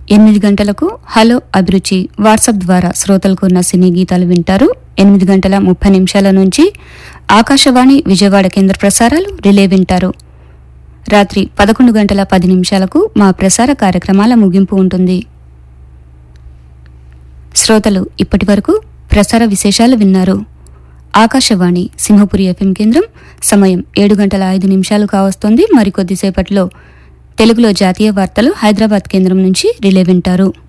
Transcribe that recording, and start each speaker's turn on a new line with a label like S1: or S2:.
S1: ఎనిమిది గంటలకు హలో అభిరుచి వాట్సాప్ ద్వారా శ్రోతలకు ఉన్న సినీ గీతాలు వింటారు ఎనిమిది గంటల ముప్పై నిమిషాల నుంచి ఆకాశవాణి విజయవాడ కేంద్ర ప్రసారాలు రిలే వింటారు రాత్రి పదకొండు గంటల పది నిమిషాలకు మా ప్రసార కార్యక్రమాల ముగింపు ఉంటుంది శ్రోతలు ఇప్పటి వరకు ప్రసార విశేషాలు విన్నారు ఆకాశవాణి సింహపురి ఎఫ్ఎం కేంద్రం సమయం ఏడు గంటల ఐదు నిమిషాలు కావస్తోంది మరికొద్దిసేపట్లో తెలుగులో జాతీయ వార్తలు హైదరాబాద్ కేంద్రం నుంచి రిలే వింటారు